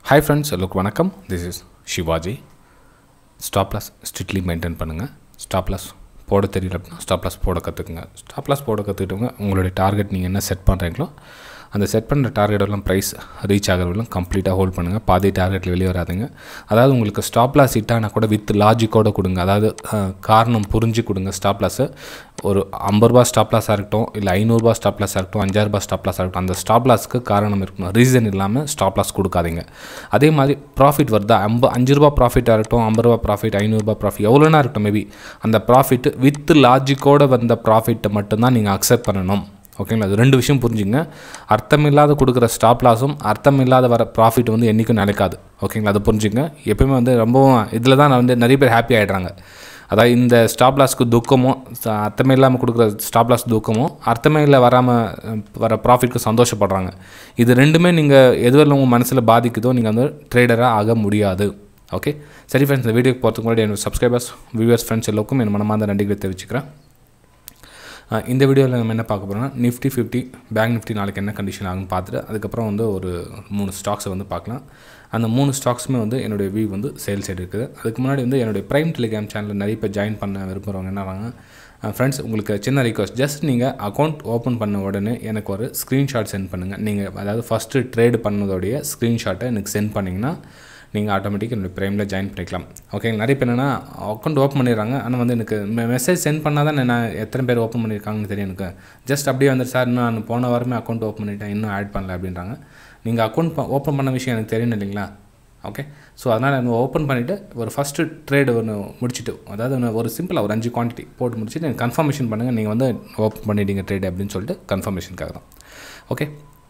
hi friends எல்லோருக்கும் வணக்கம் this is Sivaji stop loss strictly maintain பண்ணுங்கள் ஸ்டாப் லாஸ் போட தெரியல அப்படின்னா ஸ்டாப் லாஸ் போட கற்றுக்குங்க ஸ்டாப் லாஸ் போட கற்றுக்கிட்டவங்க உங்களுடைய டார்கெட் நீங்கள் என்ன செட் பண்ணுறீங்களோ அந்த செட் பண்ணுற டார்கெட்டெல்லாம் ப்ரைஸ் ரீச் ஆகிறவங்களும் கம்ப்ளீட்டாக ஹோல்ட் பண்ணுங்கள் பாதி டார்கெட்டில் வெளியே வராதுங்க அதாவது உங்களுக்கு ஸ்டாப் லாஸ் ஹிட்டானா கூட வித் லாஜிக்கோட கொடுங்க அதாவது அஹ், காரணம் புரிஞ்சு கொடுங்க ஸ்டாப் லாஸை ஒரு ஐம்பது ரூபா ஸ்டாப் லாஸாக இருக்கட்டும் இல்லை ஐநூறுரூபா ஸ்டாப் லாஸாக இருக்கட்டும் அஞ்சாயிரரூபா ஸ்டாப் லாஸாக இருக்கட்டும் அந்த ஸ்டாப் லாஸ்க்கு காரணம் இருக்கணும் ரீசன் இல்லாமல் ஸ்டாப் லாஸ் கொடுக்காதீங்க அதே மாதிரி ப்ராஃபிட் வருதா ஐம்ப அஞ்சு ரூபா ப்ராஃபிட்டாக இருக்கட்டும் ஐம்பது ரூபா ப்ராஃபிட் ஐநூறுரூபா ப்ராஃபிட் எவ்வளோனா இருக்கட்டும் மேபி அந்த ப்ராஃபிட் வித் லாஜிக்கோட வந்த ப்ராஃபிட்டை மட்டும்தான் நீங்கள் அக்செப்ட் பண்ணணும் ஓகேங்களா அது ரெண்டு விஷயம் புரிஞ்சுங்க அர்த்தமில்லாத கொடுக்குற ஸ்டாப் லாஸும் அர்த்தமில்லாத வர ப்ராஃபிட் வந்து என்றைக்கும் நினைக்காது ஓகேங்களா அதை புரிஞ்சுங்க எப்பயுமே வந்து ரொம்பவும் இதில் தான் நான் வந்து நிறைய பேர் ஹாப்பி ஆகிடுறாங்க அதாவது இந்த ஸ்டாப் லாஸ்க்கு துக்கமோ ச- அர்த்தமே இல்லாமல் கொடுக்குற ஸ்டாப் லாஸ் துக்கமோ அர்த்தமே இல்லை வராமல் வர ப்ராஃபிட்க்கு சந்தோஷப்படுறாங்க இது ரெண்டுமே நீங்கள் எதுவரை உங்கள் மனசில் பாதிக்குதோ நீங்கள் வந்து ட்ரேடராக ஆக முடியாது ஓகே சரி ஃப்ரெண்ட்ஸ் இந்த வீடியோக்கு போகிறதுக்கு முன்னாடி என்னோட சப்ஸ்கிரைபர்ஸ் வியூவர்ஸ் ஃப்ரெண்ட்ஸ் எல்லோருக்கும் என் மனமார்ந்த நன்றிகளை தெரிவிச்சுக்கிறேன் அஹ் இந்த வீடியோவில் நம்ம என்ன பார்க்க போகிறோம்னா நிஃப்டி ஃபிஃப்டி பேங்க் நிஃப்டி நாளைக்கு என்ன கண்டிஷன் ஆகுன்னு பார்த்துட்டு அதுக்கப்புறம் வந்து ஒரு மூணு ஸ்டாக்ஸை வந்து பார்க்கலாம் அந்த மூணு ஸ்டாக்ஸுமே வந்து என்னுடைய வியூ வந்து சேல் சைடு இருக்குது அதுக்கு முன்னாடி வந்து என்னுடைய ப்ரைம் டெலிகிராம் சேனலில் நிறைய பேர் ஜாயின் பண்ண விரும்புகிறவங்க என்ன ஃப்ரெண்ட்ஸ் உங்களுக்கு சின்ன ரிக்வஸ்ட் ஜஸ்ட் நீங்கள் அக்கௌண்ட் ஓப்பன் பண்ண உடனே எனக்கு ஒரு ஸ்க்ரீன்ஷாட் சென்ட் பண்ணுங்கள் நீங்கள் அதாவது ஃபஸ்ட்டு ட்ரேடு பண்ணதோடைய ஸ்க்ரீன்ஷாட்டை எனக்கு சென்ட் பண்ணிங்கன்னா நீங்கள் ஆட்டோமேட்டிக்காக என்னோடய ப்ரைமில் ஜாயின் பண்ணிக்கலாம் ஓகேங்க நிறைய பேர் என்னன்னா அக்கௌண்ட் ஓப்பன் பண்ணிடுறாங்க ஆனால் வந்து எனக்கு மெசேஜ் சென்ட் பண்ணால் தான் நான் எத்தனை பேர் ஓப்பன் பண்ணியிருக்காங்கன்னு தெரியும் எனக்கு ஜஸ்ட் அப்படியே வந்து சார் இன்னும் நான் போன வாரமே அக்கௌண்ட் ஓப்பன் பண்ணிட்டேன் இன்னும் ஆட் பண்ணல அப்படின்றாங்க நீங்கள் அக்கௌண்ட் ஓப்பன் பண்ண விஷயம் எனக்கு தெரியணும் இல்லைங்களா ஓகே ஸோ அதனால் நம்ம ஓப்பன் பண்ணிவிட்டு ஒரு ஃபஸ்ட்டு ட்ரேடு ஒன்று முடிச்சுட்டு அதாவது ஒன்று ஒரு சிம்பிளாக ஒரு அஞ்சு குவான்டிட்டி போட்டு முடிச்சுட்டு எனக்கு கன்ஃபர்மேஷன் பண்ணுங்கள் நீங்கள் வந்து ஓப்பன் பண்ணிட்டீங்க ட்ரேடு அப்படின்னு சொல்லிட்டு கன்ஃபர்மேஷனுக்காக தான் ஓகே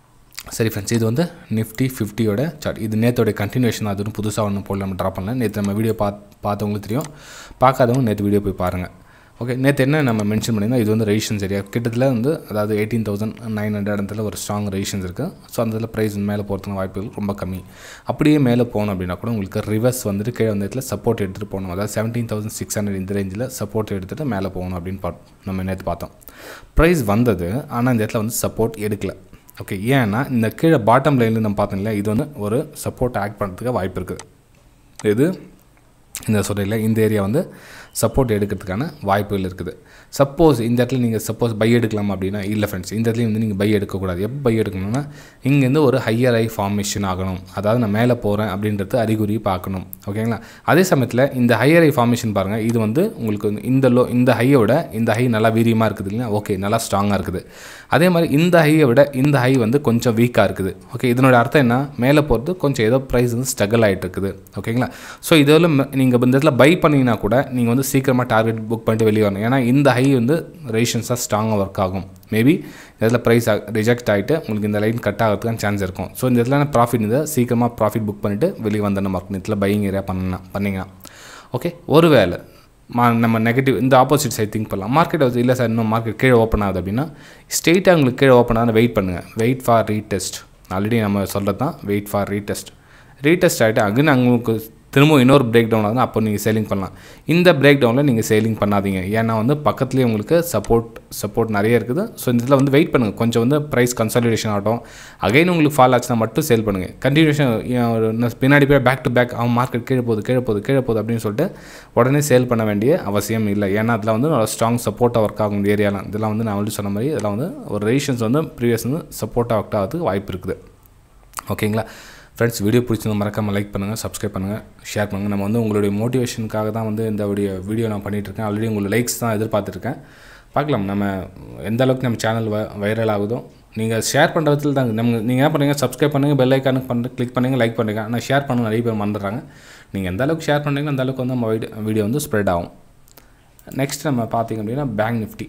சரி ஃப்ரெண்ட்ஸ் இது வந்து நிஃப்டி ஃபிஃப்டியோட சார்ட் இது நேற்றோட கண்டினியூஷன் அது ஒன்றும் புதுசாக ஒன்றும் போடல நம்ம ட்ராப் பண்ணல நேற்று நம்ம வீடியோ பார்த்து பார்த்தவங்களுக்கு தெரியும் பார்க்காதவங்க நேற்று வீடியோ போய் பாருங்கள் ஓகே நேற்று என்ன நம்ம மென்ஷன் பண்ணியிருந்தோம் இது வந்து ரெஜிஷன்ஸ் ஏரியா கிட்டத்தட்ட வந்து அதாவது எயிட்டீன் தௌசண்ட் நைன் ஹண்ட்ரட் இடத்துல ஒரு ஸ்ட்ராங் ரெஜிஷன்ஸ் இருக்குது ஸோ அந்த இதில் ப்ரைஸ் மேலே போகிறதுக்கு வாய்ப்புகள் ரொம்ப கம்மி அப்படியே மேலே போகணும் அப்படின்னா கூட உங்களுக்கு ரிவர்ஸ் வந்துட்டு கீழே வந்து இடத்துல சப்போர்ட் எடுத்துகிட்டு போகணும் அதாவது செவன்டீன் தௌசண்ட் சிக்ஸ் ஹண்ட்ரட் இந்த ரேஞ்சில் சப்போர்ட் எடுத்துகிட்டு மேலே போகணும் அப்படின்னு பா நம்ம நேற்று பார்த்தோம் ப்ரைஸ் வந்தது ஆனால் இந்த இடத்துல வந்து சப்போர்ட் எடுக்கல ஓகே ஏன்னா இந்த கீழே பாட்டம் லைனில் நம்ம பார்த்தோம் இல்லையா இது வந்து ஒரு சப்போர்ட் ஆக்ட் பண்ணுறதுக்கு வாய்ப்பு இருக்குது இது இந்த சொல்கிறீங்களா இந்த ஏரியா வந்து சப்போர்ட் எடுக்கிறதுக்கான வாய்ப்புகள் இருக்குது சப்போஸ் இந்த இடத்துல நீங்கள் சப்போஸ் பை எடுக்கலாம் அப்படின்னா இல்லை ஃப்ரெண்ட்ஸ் இந்த இடத்துல வந்து நீங்கள் பை எடுக்கக்கூடாது எப்போ பை எடுக்கணும்னா இங்கேருந்து ஒரு ஹையர் ஐ ஃபார்மேஷன் ஆகணும் அதாவது நான் மேலே போகிறேன் அப்படின்றது அறிகுறி பார்க்கணும் ஓகேங்களா அதே சமயத்தில் இந்த ஹையர் ஐ ஃபார்மேஷன் பாருங்கள் இது வந்து உங்களுக்கு வந்து இந்த லோ இந்த ஹையை விட இந்த ஹை நல்லா வீரியமாக இருக்குது இல்லையா ஓகே நல்லா ஸ்ட்ராங்காக இருக்குது அதே மாதிரி இந்த ஹையை விட இந்த ஹை வந்து கொஞ்சம் வீக்காக இருக்குது ஓகே இதனோட அர்த்தம் என்ன மேலே போகிறது கொஞ்சம் ஏதோ ப்ரைஸ் வந்து ஸ்ட்ரகிள் ஆகிட்டு இருக்குது ஓகேங்களா ஸோ இதில் நீங்கள் இந்த இடத்துல பை பண்ணிங்கன்னா கூட நீங்கள் வந்து சீக்கிரமாக டார்கெட் புக் பண்ணிட்டு வெளியே வரணும் ஏன்னா இந்த ஹை வந்து ரெசிஷன்ஸாக ஸ்ட்ராங்காக ஒர்க் ஆகும் மேபி இதில் ப்ரைஸ் ரிஜெக்ட் ஆகிட்டு உங்களுக்கு இந்த லைன் கட் ஆகிறதுக்கான சான்ஸ் இருக்கும் ஸோ இந்த இடத்துல ப்ராஃபிட் இருந்தால் சீக்கிரமாக ப்ராஃபிட் புக் பண்ணிவிட்டு வெளியே வந்தோம் மார்க் இதில் பையிங் ஏரியா பண்ணலாம் பண்ணிங்கன்னா ஓகே ஒருவேளை மா நம்ம நெகட்டிவ் இந்த ஆப்போசிட் சைட் திங்க் பண்ணலாம் மார்க்கெட் வந்து இல்லை சார் இன்னும் மார்க்கெட் கீழே ஓப்பன் ஆகுது அப்படின்னா ஸ்ட்ரெயிட்டாக உங்களுக்கு கீழே ஓப்பன் ஆகுது வெயிட் பண்ணுங்கள் வெயிட் ஃபார் ரீடெஸ்ட் ஆல்ரெடி நம்ம சொல்கிறது தான் வெயிட் ஃபார் ரீடெஸ்ட் ரீடெஸ்ட் ஆகிட்டு அங்கே உங்களுக்கு திரும்ப இன்னொரு பிரேக் டவுன் ஆகுதுன்னா அப்போ நீங்கள் சேலிங் பண்ணலாம் இந்த பிரேக் டவுனில் நீங்கள் சேலிங் பண்ணாதீங்க ஏன்னா வந்து பக்கத்துலேயே உங்களுக்கு சப்போர்ட் சப்போர்ட் நிறைய இருக்குது ஸோ இந்த இதில் வந்து வெயிட் பண்ணுங்கள் கொஞ்சம் வந்து ப்ரைஸ் கன்சாலிடேஷன் ஆகட்டும் அகைன் உங்களுக்கு ஃபால் ஆச்சுன்னா மட்டும் சேல் பண்ணுங்கள் கண்டினியூஷன் பின்னாடி போய் பேக் டு பேக் அவன் மார்க்கெட் கீழே போகுது கீழே போகுது கீழே போகுது அப்படின்னு சொல்லிட்டு உடனே சேல் பண்ண வேண்டிய அவசியம் இல்லை ஏன்னா அதில் வந்து ஒரு ஸ்ட்ராங் சப்போர்ட்டாக ஒர்க் ஆகும் இந்த ஏரியாலாம் இதெல்லாம் வந்து நான் ஆல்ரெடி சொன்ன மாதிரி இதெல்லாம் வந்து ஒரு ரெசிஷன்ஸ் வந்து ப்ரீவியஸ் வந்து சப்போர்ட்டாக ஒர்க் ஆகிறதுக்கு வாய்ப்பு இருக்குது ஓகேங்களா ஃப்ரெண்ட்ஸ் வீடியோ பிடிச்சிருந்தா மறக்காமல் லைக் பண்ணுங்கள் சப்ஸ்கிரைப் பண்ணுங்கள் ஷேர் பண்ணுங்கள் நம்ம வந்து உங்களுடைய மோட்டிவேஷனுக்காக தான் வந்து இந்த வீடியோ வீடியோ நான் பண்ணிகிட்ருக்கேன் ஆல்ரெடி உங்களுக்கு லைக்ஸ் தான் எதிர்பார்த்துருக்கேன் பார்க்கலாம் நம்ம எந்த அளவுக்கு நம்ம சேனல் வ வைரல் ஆகுதோ நீங்கள் ஷேர் பண்ணுற விதத்தில் தாங்க நம்ம நீங்கள் என்ன பண்ணுறீங்க சப்ஸ்கிரைப் பண்ணுங்கள் பெல் ஐக்கானுக்கு பண்ணு கிளிக் பண்ணுங்கள் லைக் பண்ணுங்க ஆனால் ஷேர் பண்ண நிறைய பேர் மறந்துடுறாங்க நீங்கள் எந்த அளவுக்கு ஷேர் பண்ணுறீங்களோ அந்த அளவுக்கு வந்து நம்ம வீடியோ வீடியோ வந்து ஸ்ப்ரெட் ஆகும் நெக்ஸ்ட் நம்ம பார்த்தீங்க அப்படின்னா பேங்க் நிஃப்டி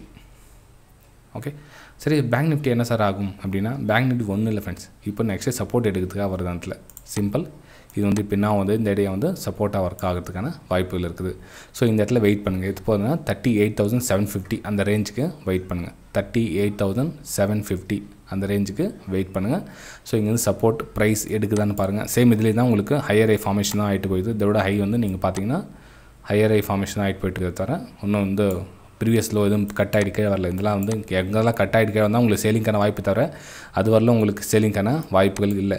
ஓகே சரி பேங்க் நிஃப்டி என்ன சார் ஆகும் அப்படின்னா பேங்க் நிஃப்டி ஒன்றும் இல்லை ஃப்ரெண்ட்ஸ் இப்போ நெக்ஸ்ட்டு சப்போர்ட் எடுக்கிறதுக்காக வருது இடத்துல சிம்பிள் இது வந்து இப்போ நான் வந்து இந்த இடையே வந்து சப்போர்ட்டாக ஒர்க் ஆகிறதுக்கான வாய்ப்புகள் இருக்குது ஸோ இந்த இடத்துல வெயிட் பண்ணுங்கள் இது போதுன்னா thirty eight thousand seven fifty அந்த ரேஞ்சுக்கு வெயிட் பண்ணுங்கள் thirty eight thousand seven fifty அந்த ரேஞ்சுக்கு வெயிட் பண்ணுங்கள் ஸோ இங்கே வந்து சப்போர்ட் ப்ரைஸ் எடுக்குதான்னு பாருங்கள் சேம் இதுலேயே தான் உங்களுக்கு ஹையர் ஐ ஃபார்மேஷன் தான் ஆகிட்டு போயிடுது இதோட ஹை வந்து நீங்கள் பார்த்தீங்கன்னா ஹையர் ஐ ஃபார்மேஷன் ஆகிட்டு போயிட்டு தவிர இன்னும் வந்து ப்ரீவியஸ் லோ எதுவும் கட் ஆகிட்டு கீழே வரல இதெல்லாம் வந்து எங்கெல்லாம் கட் ஆகிட்டு கீழே வந்தால் உங்களுக்கு சேலிங்க்கான வாய்ப்பு தவிர அது வரல உங்களுக்கு சேலிங்க்கான வாய்ப்புகள் இல்லை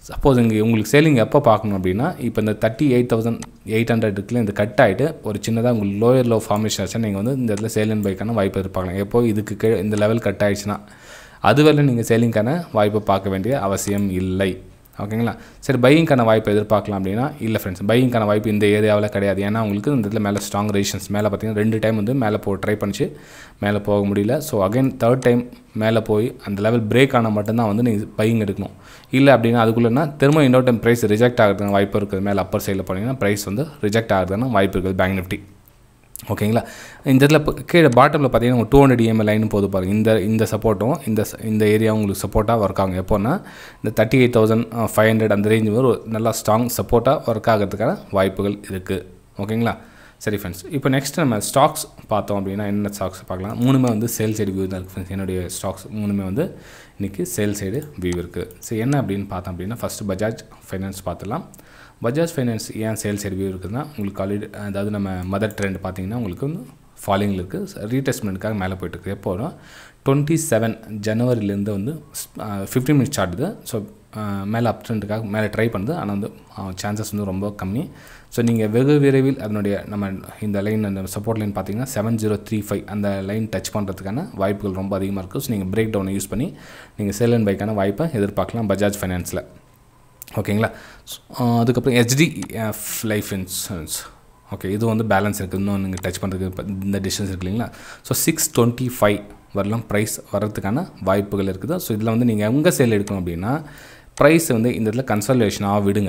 சப்போஸ் இங்கே உங்களுக்கு சேலிங் எப்போ பார்க்கணும் அப்படின்னா இப்போ இந்த thirty eight thousand eight hundred இருக்குல்ல இந்த கட் ஆகிட்டு ஒரு சின்னதாக உங்களுக்கு லோயர் லோ ஃபார்மேஷன் ஆச்சு நீங்கள் வந்து இந்த இடத்துல சேலிங் பைக்கான வாய்ப்பு எதிர்பார்க்கலாம் எப்போ இதுக்கு கீழே இந்த லெவல் கட் ஆயிடுச்சுன்னா அதுவரை நீங்கள் சேலிங்க்கான வாய்ப்பை பார்க்க வேண்டிய அவசியம் இல்லை ஓகேங்களா சரி பையிங்க்கான வாய்ப்பு எதிர்பார்க்கலாம் அப்படின்னா இல்லை ஃப்ரெண்ட்ஸ் பையிங்க்கான வாய்ப்பு இந்த ஏரியாவில் கிடையாது ஏன்னா உங்களுக்கு இந்த இடத்துல மேலே ஸ்ட்ராங் ரெசிஷன்ஸ் மேலே பார்த்தீங்கன்னா ரெண்டு டைம் வந்து மேலே போ ட்ரை பண்ணிச்சு மேலே போக முடியல ஸோ அகைன் தேர்ட் டைம் மேலே போய் அந்த லெவல் பிரேக் ஆனால் மட்டும்தான் வந்து நீங்கள் பையிங் எடுக்கணும் இல்லை அப்படின்னா அதுக்குள்ளேனா திரும்ப இன்னொரு டைம் ப்ரைஸ் ரிஜெக்ட் ஆகிறதுக்கு வாய்ப்பு இருக்குது மேலே அப்பர் சைடில் போனீங்கன்னா ப்ரைஸ் வந்து ரிஜெக்ட் ஆகிறதுனா வாய்ப்பு இருக்குது பேங்க் நிஃப்டி ஓகேங்களா இந்த இடத்துல இப்போ கீழே பாட்டமில் பார்த்தீங்கன்னா டூ ஹண்ட்ரட் இஎம்எல் லைன் போது பாருங்க இந்த இந்த சப்போர்ட்டும் இந்த s- இந்த ஏரியா உங்களுக்கு சப்போர்ட்டாக ஒர்க் ஆகும் எப்போன்னா இந்த thirty eight thousand five hundred அந்த ரேஞ்ச் ஒரு நல்லா ஸ்ட்ராங் சப்போர்ட்டாக ஒர்க் ஆகிறதுக்கான வாய்ப்புகள் இருக்குது ஓகேங்களா சரி ஃப்ரெண்ட்ஸ் இப்போ நெக்ஸ்ட் நம்ம ஸ்டாக்ஸ் பார்த்தோம் அப்படின்னா என்ன ஸ்டாக்ஸ் பார்க்கலாம் மூணுமே வந்து சேல் சைடு வியூ தான் இருக்குது ஃப்ரெண்ட்ஸ் என்னுடைய ஸ்டாக்ஸ் மூணுமே வந்து இன்றைக்கி சேல் சைடு வியூ இருக்குது சரி என்ன அப்படின்னு பார்த்தோம் அப்படின்னா ஃபஸ்ட்டு பஜாஜ் ஃபைனான்ஸ் பார்த்துலாம் பஜாஜ் ஃபைனான்ஸ் ஏன் சேல் சைடு வியூ இருக்குதுன்னா உங்களுக்கு ஆல்ரெடி அதாவது நம்ம மதர் ட்ரெண்ட் பார்த்தீங்கன்னா உங்களுக்கு வந்து ஃபாலிங்கில் இருக்குது ரீடெஸ்ட்மெண்ட்டுக்காக மேலே போயிட்டுருக்கு எப்போனா டுவெண்ட்டி செவன் ஜனவரிலேருந்து வந்து ஃபிஃப்டீன் மினிட்ஸ் சார்ட் இது ஸோ மேலே அப் ட்ரெண்டுக்காக மேலே ட்ரை பண்ணுது ஆனால் வந்து சான்சஸ் வந்து ரொம்ப கம்மி ஸோ நீங்கள் வெகு விரைவில் அதனுடைய நம்ம இந்த லைன் அந்த சப்போர்ட் லைன் பார்த்தீங்கன்னா செவன் ஜீரோ த்ரீ ஃபைவ் அந்த லைன் டச் பண்ணுறதுக்கான வாய்ப்புகள் ரொம்ப அதிகமாக இருக்குது ஸோ நீங்கள் பிரேக் டவுனை யூஸ் பண்ணி நீங்கள் செல் அண்ட் பைக்கான வாய்ப்பை எதிர்பார்க்கலாம் பஜாஜ் ஃபைனான்ஸில் ஓகேங்களா So, ஆஹ் அதுக்கப்புறம் ஹெச்டிஎஃப் லைஃப் இன்சூரன்ஸ் ஓகே இது வந்து பேலன்ஸ் இருக்குது இன்னும் நீங்கள் டச் பண்ணுறதுக்கு இப்ப இந்த டிஸ்டன்ஸ் இருக்கு இல்லைங்களா ஸோ சிக்ஸ் டுவெண்ட்டி ஃபைவ் வரலாம் ப்ரைஸ் வர்றதுக்கான வாய்ப்புகள் இருக்குது ஸோ இதில் வந்து நீங்கள் எங்கே சேல் எடுக்கணும் அப்படின்னா ப்ரைஸ் வந்து இந்த இடத்துல கன்சல்டேஷனாக விடுங்க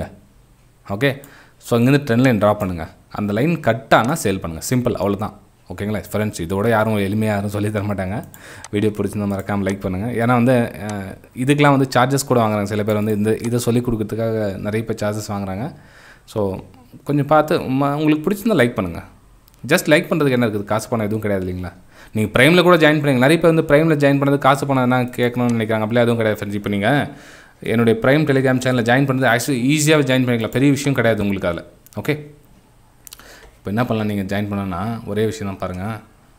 ஓகே ஸோ இங்கேருந்து ட்ரெண்ட் லைன் ட்ரா பண்ணுங்கள் அந்த லைன் கட் ஆனால் சேல் பண்ணுங்கள் சிம்பிள் அவ்வளோதான் ஓகேங்களா ஃப்ரெண்ட்ஸ் இதோட யாரும் எளிமையாக யாரும் சொல்லி தர மாட்டாங்க வீடியோ பிடிச்சிருந்தா மறக்காமல் லைக் பண்ணுங்கள் ஏன்னா வந்து அஹ், இதுக்கெலாம் வந்து சார்ஜஸ் கூட வாங்குறாங்க சில பேர் வந்து இந்த இதை சொல்லி கொடுக்கறதுக்காக நிறைய பேர் சார்ஜஸ் வாங்குறாங்க ஸோ கொஞ்சம் பார்த்து ம- உங்களுக்கு பிடிச்சிருந்தா லைக் பண்ணுங்கள் ஜஸ்ட் லைக் பண்ணுறதுக்கு என்ன இருக்குது காசு பணம் எதுவும் கிடையாது இல்லைங்களா நீங்கள் ப்ரைமில் கூட ஜாயின் பண்ணுங்க நிறைய பேர் வந்து ப்ரைமில் ஜாயின் பண்ணது காசு பணம் என்ன கேட்கணும்னு நினைக்கிறாங்க அப்படியே எதுவும் கிடையாது ஃப்ரெண்ட்ஸ் இப்போ நீங்கள் என்னுடைய ப்ரைம் டெலிகிராம் சேனலில் ஜாயின் பண்ணுறது ஆக்சுவலி ஈஸியாக ஜாயின் பண்ணிக்கலாம் பெரிய விஷயம் கிடையாது உங்களுக்கு அதில் ஓகே இப்போ என்ன பண்ணலாம் நீங்கள் ஜாயின் பண்ணனா ஒரே விஷயம் தான் பாருங்கள்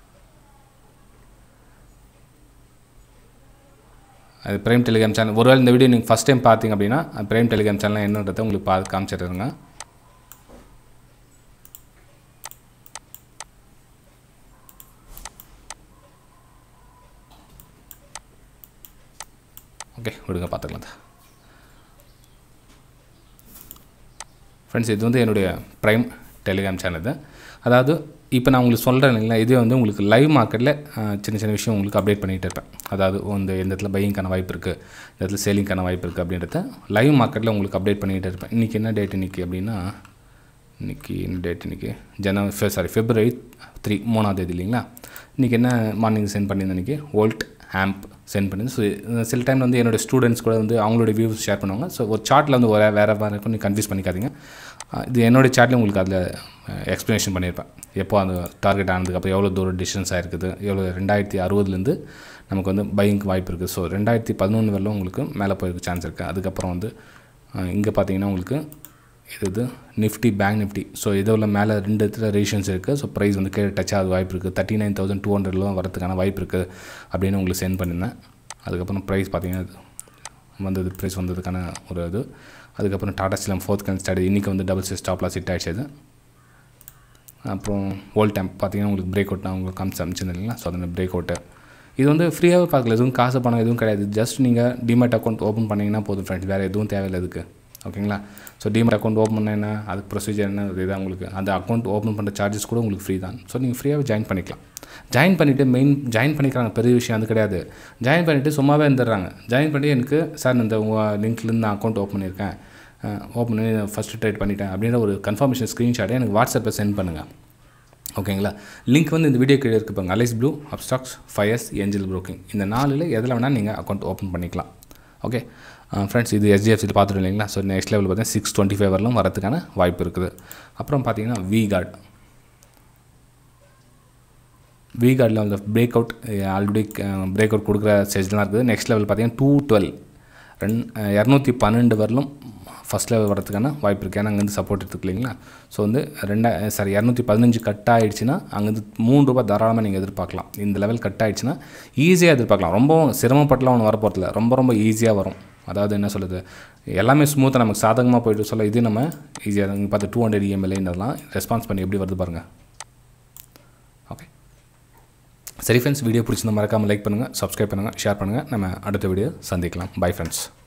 அது பிரைம் டெலிகிராம் சேனல் ஒருவேளை இந்த வீடியோ நீங்கள் ஃபஸ்ட் டைம் பார்த்தீங்க அப்படின்னா பிரைம் டெலிகிராம் சேனல் என்னன்றதை உங்களுக்கு பார்த்து காமிச்சிடுறேங்க ஓகே விடுங்க பார்த்துக்கலாம் ஃப்ரெண்ட்ஸ் இது வந்து என்னுடைய ப்ரைம் டெலிகிராம் சேனல் இது அதாவது இப்போ நான் உங்களுக்கு சொல்கிறேன் இல்லைங்களா இதே வந்து உங்களுக்கு லைவ் மார்க்கெட்டில் சின்ன சின்ன விஷயம் உங்களுக்கு அப்டேட் பண்ணிகிட்டு இருப்பேன் அதாவது வந்து எந்த இடத்துல பையிங்க்கான வாய்ப்பு இருக்குது இந்த இடத்துல சேலிங்க்கான வாய்ப்பு இருக்குது அப்படின்றத லைவ் மார்க்கெட்டில் உங்களுக்கு அப்டேட் பண்ணிகிட்டு இருப்பேன் இன்றைக்கி என்ன டேட் இன்றைக்கி அப்படின்னா இன்றைக்கி என்ன டேட் இன்றைக்கி ஜனவரி சாரி ஃபெப்ரவரி த்ரீ மூணாம் தேதி இல்லைங்களா இன்றைக்கி என்ன மார்னிங் சென்ட் பண்ணியிருந்தேன் இன்றைக்கி வோல்ட் ஆம்ப் சென்ட் பண்ணி ஸோ சில டைம் வந்து என்னோடய ஸ்டூடெண்ட்ஸ் கூட வந்து அவங்களோட வியூஸ் ஷேர் பண்ணுவாங்க ஸோ ஒரு சார்ட்டில் வந்து வேறு வேறு மாதிரி இருக்கும் நீங்கள் கன்ஃபியூஸ் பண்ணிக்காதீங்க அஹ் இது என்னோடய சார்ட்டில் உங்களுக்கு அதில் எக்ஸ்ப்ளனேஷன் பண்ணியிருப்பேன் எப்போ அந்த டார்கெட் ஆனதுக்கப்புறம் எவ்வளோ தூரம் டிஸ்டன்ஸ் ஆயிருக்குது எவ்வளோ ரெண்டாயிரத்தி அறுபதுலேருந்து நமக்கு வந்து பையிங்க்கு வாய்ப்பு இருக்குது ஸோ ரெண்டாயிரத்தி பதினொன்று வரலும் உங்களுக்கு மேலே போயிருக்க சான்ஸ் இருக்குது அதுக்கப்புறம் வந்து இங்கே பார்த்தீங்கன்னா உங்களுக்கு இது இது நிஃப்டி பேங்க் நிஃப்டி ஸோ இதில் மேலே ரெண்டு இடத்துல ரேஷன்ஸ் இருக்குது ஸோ ப்ரைஸ் வந்து கீழே டச் ஆகுது வாய்ப்பு இருக்குது தேர்ட்டி நைன் தௌசண்ட் டூ ஹண்ட்ரட்லாம் வரதுக்கான வாய்ப்பு இருக்குது அப்படின்னு உங்களுக்கு சென்ட் பண்ணியிருந்தேன் அதுக்கப்புறம் ப்ரைஸ் பார்த்தீங்கன்னா இது வந்தது ப்ரைஸ் வந்ததுக்கான ஒரு இது அதுக்கப்புறம் டாடா ஸ்லம் ஃபோர்த் கன் ஸ்டாடி இன்றைக்கி வந்து டபுள் சிக்ஸ் டாப்லாம் ஹிட் ஆயிடுச்சு அது அப்புறம் ஓல்ட் டைம் பார்த்தீங்கன்னா உங்களுக்கு பிரேக் அவுட் நான் உங்களுக்கு காமிச்சு அமைச்சிருந்தேன் இல்லைங்களா ஸோ அந்த பிரேக் அவுட்டு இது வந்து ஃப்ரீயாகவே பார்க்கல எதுவும் காசு பணம் எதுவும் கிடையாது ஜஸ்ட் நீங்கள் டிமேட் அக்கௌண்ட் ஓப்பன் பண்ணிங்கன்னா போதும் ஃப்ரெண்ட்ஸ் வேறு எதுவும் தேவையில்லை இதுக்கு ஓகேங்களா ஸோ டிமேட் அக்கௌண்ட் ஓப்பன் பண்ண என்ன அதுக்கு ப்ரொசீஜர் என்ன இதுதான் உங்களுக்கு அந்த அக்கௌண்ட் ஓப்பன் பண்ணுற சார்ஜஸ் கூட உங்களுக்கு ஃப்ரீ தான் ஸோ நீங்கள் ஃப்ரீயாகவே ஜாயின் பண்ணிக்கலாம் ஜாயின் பண்ணிவிட்டு மெயின் ஜாயின் பண்ணிக்கிறாங்க பெரிய விஷயம் அது கிடையாது ஜாயின் பண்ணிவிட்டு சும்மாவே இருந்துடுறாங்க ஜாயின் பண்ணி எனக்கு சார் இந்த உங்கள் லிங்க்லேருந்து நான் அக்கௌண்ட் ஓப்பன் பண்ணியிருக்கேன் ஓப்பன் பண்ணி ஃபஸ்ட்டு ட்ரேட் பண்ணிட்டேன் அப்படின்ற ஒரு கன்ஃபர்மேஷன் ஸ்க்ரீன்ஷாட்டை எனக்கு வாட்ஸ்அப்பில் சென்ட் பண்ணுங்கள் ஓகேங்களா லிங்க் வந்து இந்த வீடியோ கீழே இருக்கு பாருங்க Alice Blue Upstox Fyers Angel Broking இந்த நாலில் எதில் வேணால் நீங்கள் அக்கௌண்ட் ஓப்பன் பண்ணிக்கலாம் ஓகே ஃப்ரெண்ட்ஸ் இது எஸ்டிஎஃப்சியில் பார்த்துட்டு இல்லைங்களா ஸோ நெக்ஸ்ட் லெவல் பார்த்தீங்கன்னா சிக்ஸ் டுவெண்ட்டி ஃபைவ் வரலாம் வரதுக்கான வாய்ப்பு இருக்குது அப்புறம் பார்த்தீங்கன்னா வி கார்டு வி கார்டில் அந்த breakout already breakout கொடுக்குற ஸ்டேஜ்லாம் இருக்குது நெக்ஸ்ட் லெவல் பார்த்தீங்கன்னா டூ டுவெல் ரெண் இரநூத்தி பன்னெண்டு வரலும் ஃபஸ்ட் லெவல் வரதுக்கான வாய்ப்பு இருக்குது ஏன்னா அங்கேருந்து சப்போர்ட் இருக்கு இல்லைங்களா ஸோ வந்து ரெண்டா சாரி இரநூத்தி பதினஞ்சு கட் ஆகிடுச்சுன்னா அங்கேருந்து மூணு ரூபாய் தாராளமாக நீங்கள் எதிர்பார்க்கலாம் இந்த லெவல் கட் ஆகிடுச்சுன்னா ஈஸியாக எதிர்பார்க்கலாம் ரொம்ப சிரமப்பட்டுலாம் ஒன்று வரப்போகிறதில்ல ரொம்ப ரொம்ப ஈஸியாக வரும் அதாவது என்ன சொல்லுது எல்லாமே ஸ்மூத்தாக நமக்கு சாதகமாக போயிட்டு சொல்ல இது நம்ம ஈஸியாக நீங்கள் பார்த்து டூ ஹண்ட்ரட் இஎம்எல்ஏன்றதெல்லாம் ரெஸ்பான்ஸ் பண்ணி எப்படி வருது பாருங்கள் ஓகே சரி ஃப்ரெண்ட்ஸ் வீடியோ பிடிச்சிருந்த மறக்காமல் லைக் பண்ணுங்கள் சப்ஸ்கிரைப் பண்ணுங்கள் ஷேர் பண்ணுங்கள் நம்ம அடுத்த வீடியோ சந்திக்கலாம் பை ஃப்ரெண்ட்ஸ்